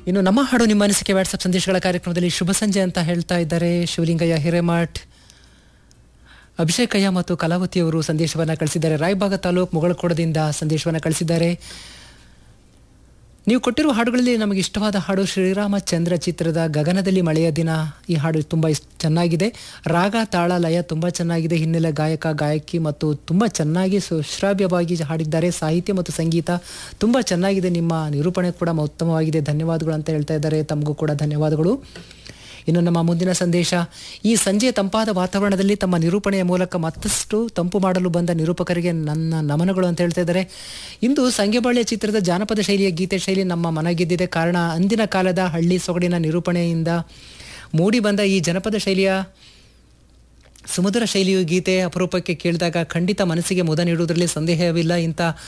ಇನ್ನು ನಮ್ಮ ಹಾಡು ನಿಮ್ಮ ಅನಿಸಿಕೆ ವಾಟ್ಸಪ್ ಸಂದೇಶಗಳ ಕಾರ್ಯಕ್ರಮದಲ್ಲಿ ಶುಭ ಸಂಜೆ ಅಂತ ಹೇಳ್ತಾ ಇದ್ದಾರೆ ಶಿವಲಿಂಗಯ್ಯ ಹಿರೇಮಠ್ ಅಭಿಷೇಕಯ್ಯ ಮತ್ತು ಕಲಾವತಿಯವರು ಸಂದೇಶವನ್ನು ಕಳಿಸಿದ್ದಾರೆ ರಾಯಬಾಗ ತಾಲೂಕು ಮುಗಳಕೋಡದಿಂದ ಸಂದೇಶವನ್ನು ಕಳಿಸಿದ್ದಾರೆ ನೀವು ಕೊಟ್ಟಿರುವ ಹಾಡುಗಳಲ್ಲಿ ನಮಗೆ ಇಷ್ಟವಾದ ಹಾಡು ಶ್ರೀರಾಮಚಂದ್ರ ಚಿತ್ರದ ಗಗನದಲ್ಲಿ ಮಳೆಯ ದಿನ ಈ ಹಾಡು ತುಂಬ ಇಸ್ ಚೆನ್ನಾಗಿದೆ ರಾಗ ತಾಳ ಲಯ ತುಂಬ ಚೆನ್ನಾಗಿದೆ ಹಿನ್ನೆಲೆ ಗಾಯಕ ಗಾಯಕಿ ಮತ್ತು ತುಂಬ ಚೆನ್ನಾಗಿ ಸುಶ್ರಾವ್ಯವಾಗಿ ಹಾಡಿದ್ದಾರೆ ಸಾಹಿತ್ಯ ಮತ್ತು ಸಂಗೀತ ತುಂಬ ಚೆನ್ನಾಗಿದೆ ನಿಮ್ಮ ನಿರೂಪಣೆ ಕೂಡ ಉತ್ತಮವಾಗಿದೆ ಧನ್ಯವಾದಗಳು ಅಂತ ಹೇಳ್ತಾ ಇದ್ದಾರೆ ತಮಗೂ ಕೂಡ ಧನ್ಯವಾದಗಳು ಇನ್ನು ನಮ್ಮ ಮುಂದಿನ ಸಂದೇಶ ಈ ಸಂಜೆಯ ತಂಪಾದ ವಾತಾವರಣದಲ್ಲಿ ತಮ್ಮ ನಿರೂಪಣೆಯ ಮೂಲಕ ಮತ್ತಷ್ಟು ತಂಪು ಮಾಡಲು ಬಂದ ನಿರೂಪಕರಿಗೆ ನನ್ನ ನಮನಗಳು ಅಂತ ಹೇಳ್ತಾ ಇದ್ದಾರೆ ಇಂದು ಸಂಗೆಬಾಳ್ಯ ಚಿತ್ರದ ಜಾನಪದ ಶೈಲಿಯ ಗೀತೆ ಶೈಲಿ ನಮ್ಮ ಮನಗೆದ್ದಿದೆ ಕಾರಣ ಅಂದಿನ ಕಾಲದ ಹಳ್ಳಿ ಸೊಗಡಿನ ನಿರೂಪಣೆಯಿಂದ ಮೂಡಿ ಬಂದ ಈ ಜನಪದ ಶೈಲಿಯ ಸುಮಧುರ ಶೈಲಿಯು ಗೀತೆ ಅಪರೂಪಕ್ಕೆ ಕೇಳಿದಾಗ ಖಂಡಿತ ಮನಸ್ಸಿಗೆ ಮುದ ನೀಡುವುದರಲ್ಲಿ ಸಂದೇಹವಿಲ್ಲ ಇಂಥ